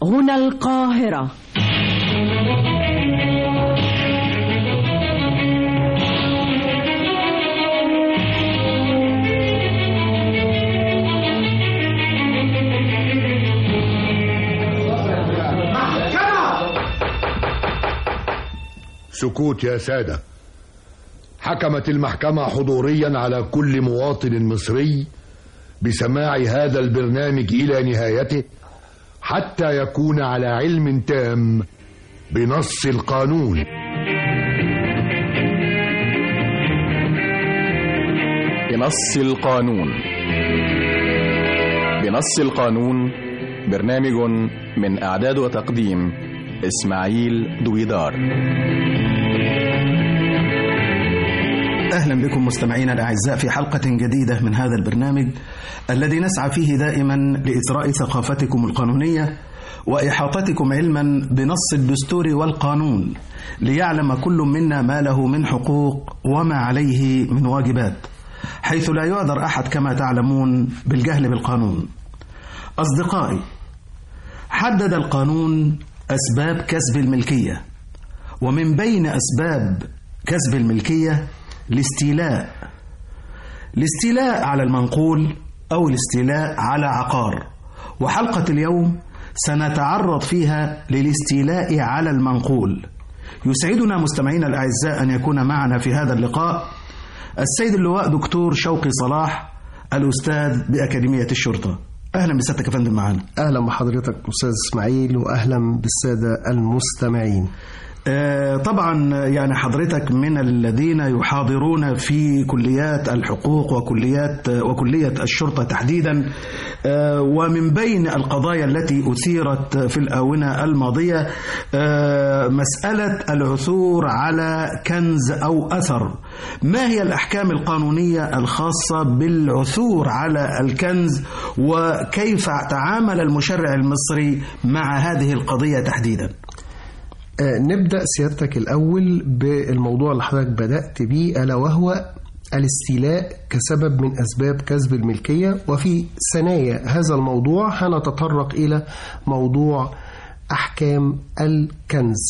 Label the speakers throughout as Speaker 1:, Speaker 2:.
Speaker 1: هنا القاهرة
Speaker 2: سكوت يا سادة حكمت المحكمة حضوريا على كل مواطن مصري بسماع هذا البرنامج إلى نهايته حتى يكون على علم تام بنص القانون
Speaker 3: بنص القانون بنص القانون برنامج من إعداد وتقديم إسماعيل دويدار
Speaker 4: أهلا بكم مستمعينا الأعزاء في حلقة جديدة من هذا البرنامج الذي نسعى فيه دائما لإثراء ثقافتكم القانونية وإحاطتكم علما بنص الدستور والقانون ليعلم كل منا ما له من حقوق وما عليه من واجبات حيث لا يعذر أحد كما تعلمون بالجهل بالقانون أصدقائي حدد القانون أسباب كسب الملكية ومن بين أسباب كسب الملكية الاستيلاء الاستيلاء على المنقول أو الاستيلاء على عقار وحلقة اليوم سنتعرض فيها للاستيلاء على المنقول يسعدنا مستمعينا الأعزاء أن يكون معنا في هذا اللقاء السيد اللواء دكتور شوقي صلاح الأستاذ بأكاديمية الشرطة أهلا بسيادتك يا فندم معنا
Speaker 5: أهلا بحضرتك أستاذ إسماعيل وأهلا بالسادة المستمعين
Speaker 4: آه، طبعا يعني حضرتك من الذين يحاضرون في كليات الحقوق وكليات وكلية الشرطة تحديدا آه، ومن بين القضايا التي أثيرت في الآونة الماضية آه، مسألة العثور على كنز أو أثر ما هي الأحكام القانونية الخاصة بالعثور على الكنز وكيف تعامل المشرع المصري مع هذه القضية تحديدا
Speaker 5: آه، نبدأ سيادتك الأول بالموضوع اللي حضرتك بدأت بيه ألا وهو الاستيلاء كسبب من أسباب كسب الملكية وفي ثنايا هذا الموضوع هنتطرق إلى موضوع أحكام الكنز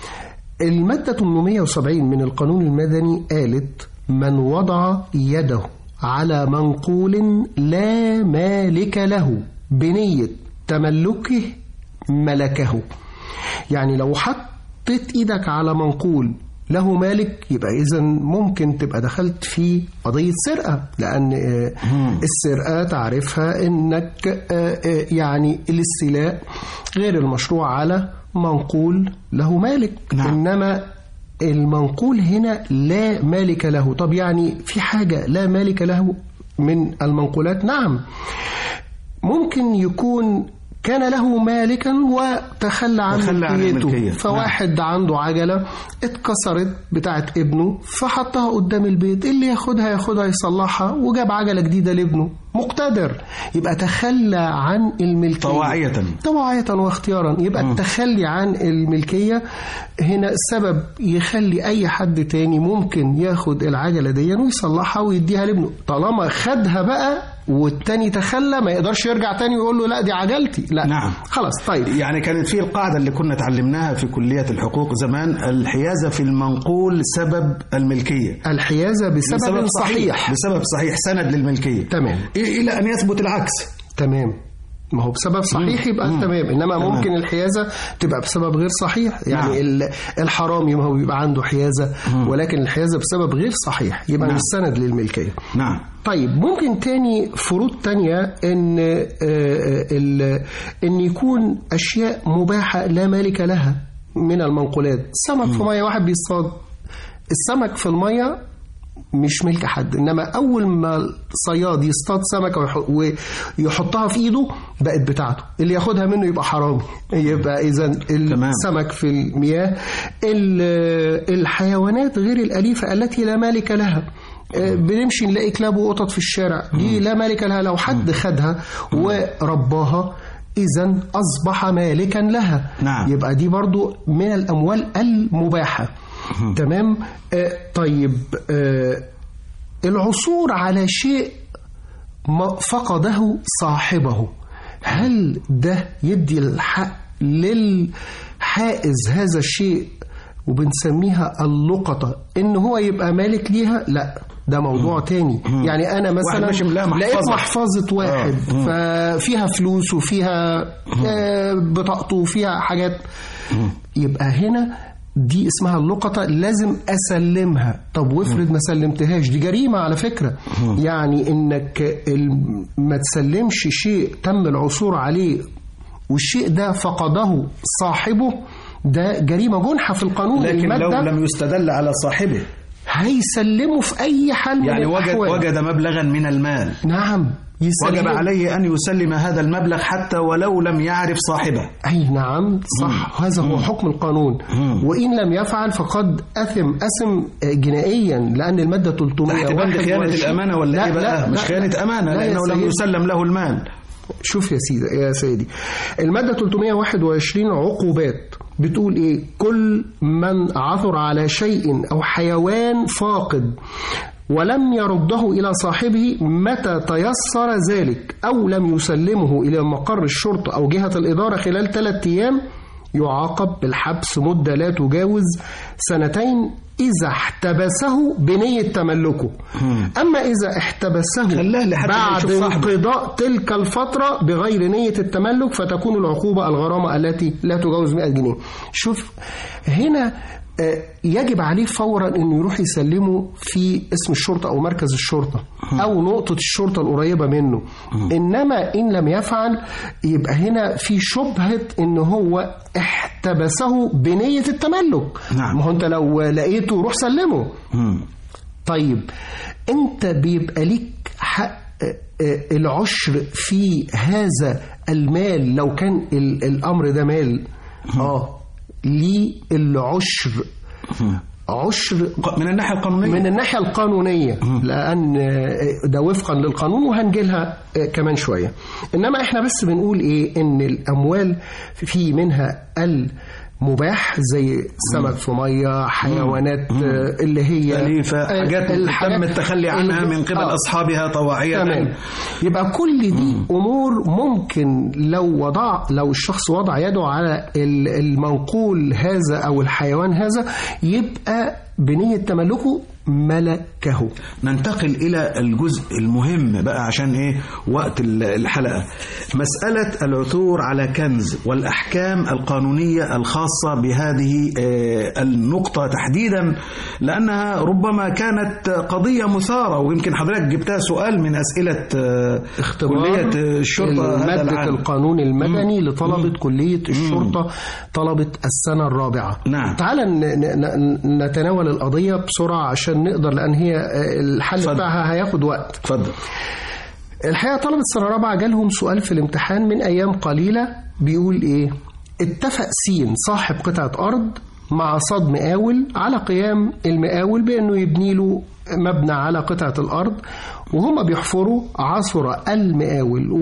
Speaker 5: المادة 870 من القانون المدني قالت من وضع يده على منقول لا مالك له بنية تملكه ملكه يعني لو حطيت ايدك على منقول له مالك يبقى اذا ممكن تبقى دخلت في قضيه سرقه لان آه، السرقه تعرفها انك آه، آه، يعني الاستيلاء غير المشروع على منقول له مالك
Speaker 4: نعم.
Speaker 5: انما المنقول هنا لا مالك له طب يعني في حاجه لا مالك له من المنقولات نعم ممكن يكون كان له مالكا وتخلى عن
Speaker 4: تخلى عن
Speaker 5: ملكيته
Speaker 4: الملكية.
Speaker 5: فواحد عنده عجلة اتكسرت بتاعت ابنه فحطها قدام البيت اللي ياخدها ياخدها يصلحها وجاب عجلة جديدة لابنه مقتدر يبقى تخلى عن الملكية
Speaker 4: طواعية
Speaker 5: طواعية واختيارا يبقى التخلي عن الملكية هنا سبب يخلي أي حد تاني ممكن ياخد العجلة دي ويصلحها ويديها لابنه طالما خدها بقى والتاني تخلى ما يقدرش يرجع تاني ويقول له لا دي عجلتي لا
Speaker 4: نعم.
Speaker 5: خلاص طيب
Speaker 4: يعني كانت في القاعدة اللي كنا اتعلمناها في كلية الحقوق زمان الحيازة في المنقول سبب الملكية
Speaker 5: الحيازة بسبب, صحيح
Speaker 4: بسبب صحيح سند للملكية
Speaker 5: تمام.
Speaker 4: إيه- إلى أن يثبت العكس
Speaker 5: تمام ما هو بسبب صحيح يبقى
Speaker 4: مم.
Speaker 5: تمام انما
Speaker 4: تمام.
Speaker 5: ممكن الحيازه تبقى بسبب غير صحيح يعني
Speaker 4: نعم.
Speaker 5: ال- الحرامي ما هو بيبقى عنده حيازه ولكن الحيازه بسبب غير صحيح يبقى
Speaker 4: نعم.
Speaker 5: مش سند للملكيه
Speaker 4: نعم
Speaker 5: طيب ممكن تاني فروض تانية ان آه، آه، ال- ان يكون اشياء مباحه لا مالك لها من المنقولات سمك في ميه واحد بيصطاد السمك في الميه مش ملك حد انما اول ما الصياد يصطاد سمكه ويح- ويحطها في ايده بقت بتاعته اللي ياخدها منه يبقى حرامي يبقى اذا السمك في المياه ال- الحيوانات غير الاليفه التي لا مالك لها آه، بنمشي نلاقي كلاب وقطط في الشارع دي لا مالك لها لو حد خدها ورباها إذا أصبح مالكا لها
Speaker 4: نعم.
Speaker 5: يبقى دي برضو من الأموال المباحة تمام آه طيب آه العثور على شيء ما فقده صاحبه هل ده يدي الحق للحائز هذا الشيء وبنسميها اللقطة ان هو يبقى مالك ليها لا ده موضوع تاني يعني انا مثلا
Speaker 4: ماشي ملاقي
Speaker 5: لقيت
Speaker 4: محفظة.
Speaker 5: محفظة واحد ففيها فلوس وفيها آه، بطاقته وفيها حاجات يبقى هنا دي اسمها اللقطة لازم أسلمها طب وافرض ما سلمتهاش دي جريمة على فكرة يعني إنك ال- ما تسلمش شيء تم العثور عليه والشيء ده فقده صاحبه ده جريمة جنحة في القانون
Speaker 4: لكن لو
Speaker 5: المادة
Speaker 4: لم يستدل على صاحبه
Speaker 5: هيسلمه في أي حال من
Speaker 4: يعني وجد
Speaker 5: الأحوال.
Speaker 4: وجد مبلغا من المال
Speaker 5: نعم يسلمه
Speaker 4: وجب عليه أن يسلم هذا المبلغ حتى ولو لم يعرف صاحبه
Speaker 5: أي نعم صح هذا هو حكم القانون وإن لم يفعل فقد أثم أثم جنائيا لأن المادة 300
Speaker 4: تحت بند خيانة الأمانة ولا إيه بقى؟ مش خيانة أمانة
Speaker 5: لا يا
Speaker 4: لأنه لم
Speaker 5: سيدي.
Speaker 4: يسلم له المال
Speaker 5: شوف يا سيدي يا سيدي المادة 321 عقوبات بتقول ايه كل من عثر على شيء او حيوان فاقد ولم يرده إلى صاحبه متى تيسر ذلك أو لم يسلمه إلى مقر الشرطة أو جهة الإدارة خلال ثلاثة أيام يعاقب بالحبس مدة لا تجاوز سنتين إذا احتبسه بنية تملكه أما إذا احتبسه
Speaker 4: خلاه لحد ما
Speaker 5: بعد
Speaker 4: يشوف صاحبه.
Speaker 5: انقضاء تلك الفترة بغير نية التملك فتكون العقوبة الغرامة التي لا تجاوز 100 جنيه شوف هنا آه، يجب عليه فورا انه يروح يسلمه في اسم الشرطه او مركز الشرطه او نقطه الشرطه القريبه منه انما ان لم يفعل يبقى هنا في شبهه ان هو احتبسه بنيه التملك
Speaker 4: نعم.
Speaker 5: ما هو انت لو لقيته روح سلمه طيب انت بيبقى ليك حق آه، آه، العشر في هذا المال لو كان ال- الامر ده مال اه ليه العشر عشر
Speaker 4: من الناحية القانونية
Speaker 5: من الناحية القانونية لأن ده وفقا للقانون وهنجيلها كمان شوية إنما إحنا بس بنقول إيه إن الأموال في منها المباح زي سمك في مية حيوانات اللي هي
Speaker 4: أليفة حاجات تم التخلي عنها من قبل
Speaker 5: آه.
Speaker 4: أصحابها طواعية
Speaker 5: تمام يبقى كل دي امور ممكن لو وضع لو الشخص وضع يده على ال- المنقول هذا او الحيوان هذا يبقى بنيه تملكه ملكه
Speaker 4: ننتقل إلى الجزء المهم بقى عشان إيه وقت ال- الحلقة مسألة العثور على كنز والأحكام القانونية الخاصة بهذه آه، النقطة تحديدا لأنها ربما كانت قضية مثارة ويمكن حضرتك جبتها سؤال من أسئلة آه، كلية الشرطة هذا
Speaker 5: مادة
Speaker 4: العام
Speaker 5: القانون المدني لطلبة كلية الشرطة طلبة السنة الرابعة
Speaker 4: نعم.
Speaker 5: تعال ن- ن- ن- نتناول القضية بسرعة عشان نقدر لأن هي آه، الحل
Speaker 4: اتفضل.
Speaker 5: بتاعها هياخد وقت
Speaker 4: اتفضل
Speaker 5: الحقيقة طلبة سنة رابعة جالهم سؤال في الامتحان من أيام قليلة بيقول إيه اتفق سين صاحب قطعة أرض مع صاد مقاول على قيام المقاول بأنه يبني له مبنى على قطعة الأرض وهم بيحفروا عثر المقاول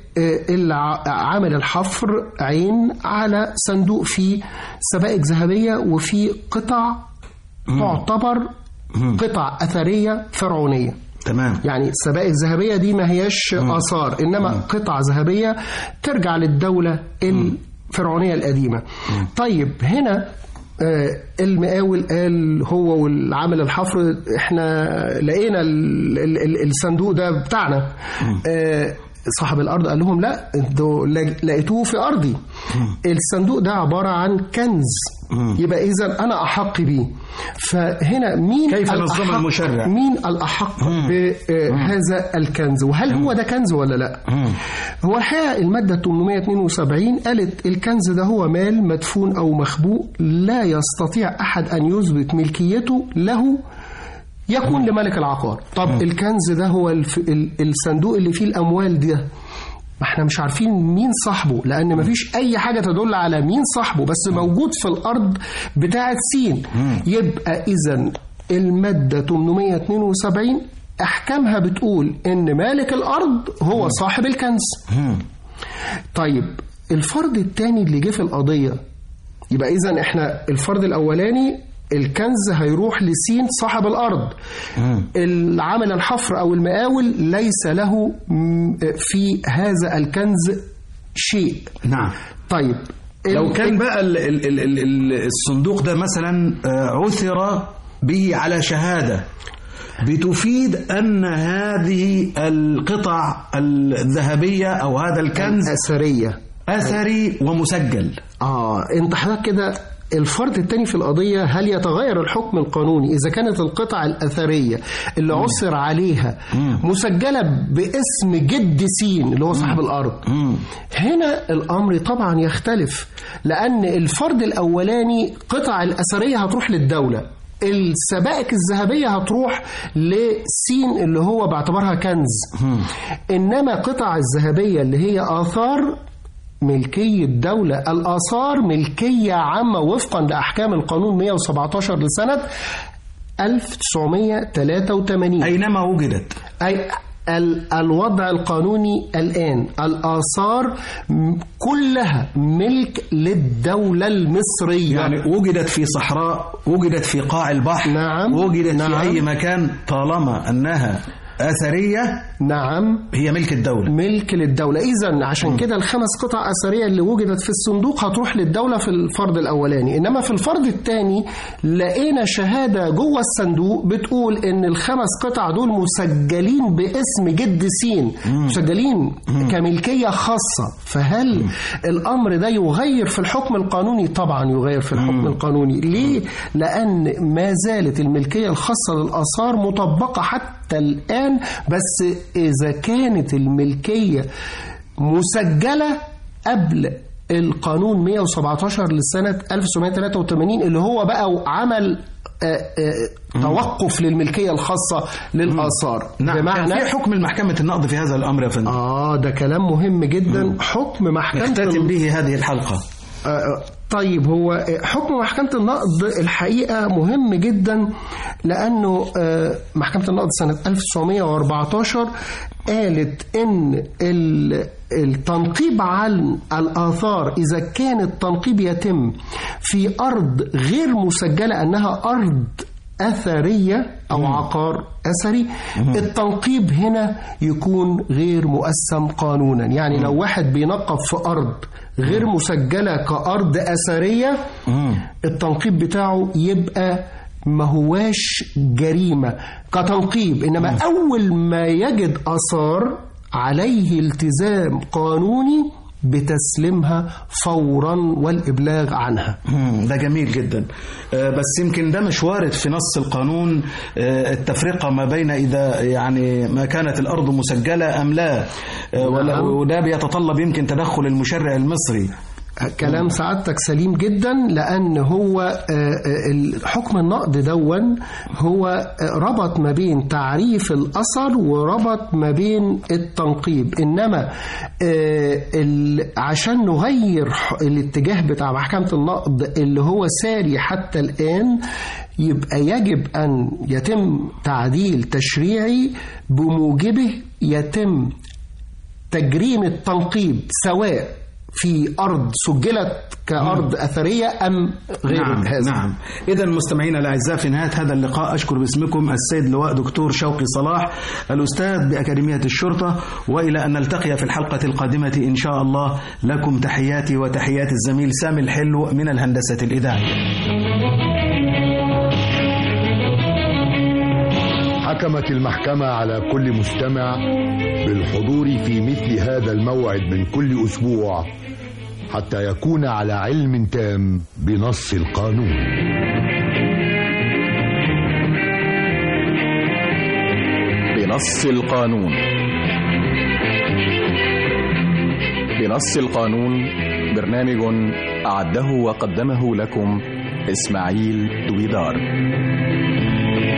Speaker 5: وعامل الحفر عين على صندوق فيه سبائك ذهبية وفيه قطع تعتبر قطع أثرية فرعونية
Speaker 4: تمام
Speaker 5: يعني السبائك الذهبية دي ما هياش آثار إنما قطع ذهبية ترجع للدولة الفرعونية القديمة طيب هنا آه، المقاول قال هو والعامل الحفر احنا لقينا ال- ال- ال- الصندوق ده بتاعنا آه، صاحب الارض قال لهم لا انتوا لا- لقيتوه في ارضي الصندوق ده عباره عن كنز يبقى اذا انا احق بيه فهنا مين
Speaker 4: كيف نظم
Speaker 5: الأحق-
Speaker 4: المشرع؟
Speaker 5: مين الأحق بهذا الكنز وهل هو ده كنز ولا لا هو الحقيقة المادة 872 قالت الكنز ده هو مال مدفون أو مخبوء لا يستطيع أحد أن يثبت ملكيته له يكون لملك العقار طب الكنز ده هو الف... ال- الصندوق اللي فيه الأموال ده ما احنا مش عارفين مين صاحبه لان مفيش اي حاجه تدل على مين صاحبه بس موجود في الارض بتاعه سين يبقى اذا الماده 872 احكامها بتقول ان مالك الارض هو صاحب الكنز طيب الفرد الثاني اللي جه في القضيه يبقى اذا احنا الفرد الاولاني الكنز هيروح لسين صاحب الارض العامل الحفر او المقاول ليس له م- في هذا الكنز شيء
Speaker 4: نعم
Speaker 5: طيب
Speaker 4: لو كان بقى ال ال ال ال ال الصندوق ده مثلا آه، عثر به على شهادة بتفيد أن هذه القطع الذهبية أو هذا الكنز
Speaker 5: أثرية
Speaker 4: أثري ومسجل
Speaker 5: اه انت حضرتك كده الفرد الثاني في القضية هل يتغير الحكم القانوني إذا كانت القطع الأثرية اللي عثر عليها مسجلة باسم جد سين اللي هو صاحب الأرض هنا الأمر طبعا يختلف لأن الفرد الأولاني قطع الأثرية هتروح للدولة السبائك الذهبية هتروح لسين اللي هو باعتبارها كنز إنما قطع الذهبية اللي هي آثار ملكية دولة الآثار ملكية عامة وفقا لأحكام القانون 117 لسنة 1983
Speaker 4: أينما وجدت
Speaker 5: أي ال- الوضع القانوني الآن الآثار م- كلها ملك للدولة المصرية
Speaker 4: يعني وجدت في صحراء وجدت في قاع البحر
Speaker 5: نعم.
Speaker 4: وجدت
Speaker 5: نعم.
Speaker 4: في أي مكان طالما أنها أثرية
Speaker 5: نعم
Speaker 4: هي ملك الدولة
Speaker 5: ملك للدولة إذا عشان كده الخمس قطع أثرية اللي وجدت في الصندوق هتروح للدولة في الفرد الأولاني إنما في الفرد الثاني لقينا شهادة جوه الصندوق بتقول إن الخمس قطع دول مسجلين باسم جد سين مسجلين كملكية خاصة فهل الأمر ده يغير في الحكم القانوني طبعا يغير في الحكم القانوني ليه لأن ما زالت الملكية الخاصة للآثار مطبقة حتى الآن بس إذا كانت الملكية مسجلة قبل القانون 117 لسنة 1983 اللي هو بقى عمل آه، آه، توقف للملكية الخاصة للآثار
Speaker 4: نعم كان في حكم المحكمة النقض في هذا الأمر يا فندم
Speaker 5: آه ده كلام مهم جدا حكم محكمة
Speaker 4: نختتم به هذه الحلقة
Speaker 5: آه، طيب هو حكم محكمة النقض الحقيقة مهم جدا لأنه آه، محكمة النقض سنة 1914 قالت إن ال- التنقيب عن الآثار إذا كان التنقيب يتم في أرض غير مسجلة أنها أرض أثرية أو عقار أثري التنقيب هنا يكون غير مؤسم قانونا يعني لو واحد بينقب في أرض غير مسجلة كأرض أثرية التنقيب بتاعه يبقى ما هواش جريمة كتنقيب إنما أول ما يجد آثار عليه التزام قانوني بتسليمها فورا والإبلاغ عنها
Speaker 4: مم، ده جميل جدا آه، بس يمكن ده مش وارد في نص القانون آه، التفرقة ما بين إذا يعني ما كانت الأرض مسجلة أم لا آه، ولا-
Speaker 5: نعم.
Speaker 4: وده بيتطلب يمكن تدخل المشرع المصري
Speaker 5: كلام سعادتك سليم جدا لان هو آه، آه، الحكم النقد دون هو آه، ربط ما بين تعريف الاثر وربط ما بين التنقيب انما آه، ال- عشان نغير ح- الاتجاه بتاع محكمه النقد اللي هو ساري حتى الان يبقى يجب ان يتم تعديل تشريعي بموجبه يتم تجريم التنقيب سواء في أرض سجلت كأرض أثرية أم غير
Speaker 4: نعم
Speaker 5: هذا
Speaker 4: نعم إذا مستمعينا الأعزاء في نهاية هذا اللقاء أشكر باسمكم السيد لواء دكتور شوقي صلاح الأستاذ بأكاديمية الشرطة وإلى أن نلتقي في الحلقة القادمة إن شاء الله لكم تحياتي وتحيات الزميل سامي الحلو من الهندسة الإذاعية
Speaker 2: حكمت المحكمة على كل مستمع بالحضور في مثل هذا الموعد من كل أسبوع حتى يكون على علم تام بنص القانون
Speaker 3: بنص القانون بنص القانون برنامج أعده وقدمه لكم إسماعيل دويدار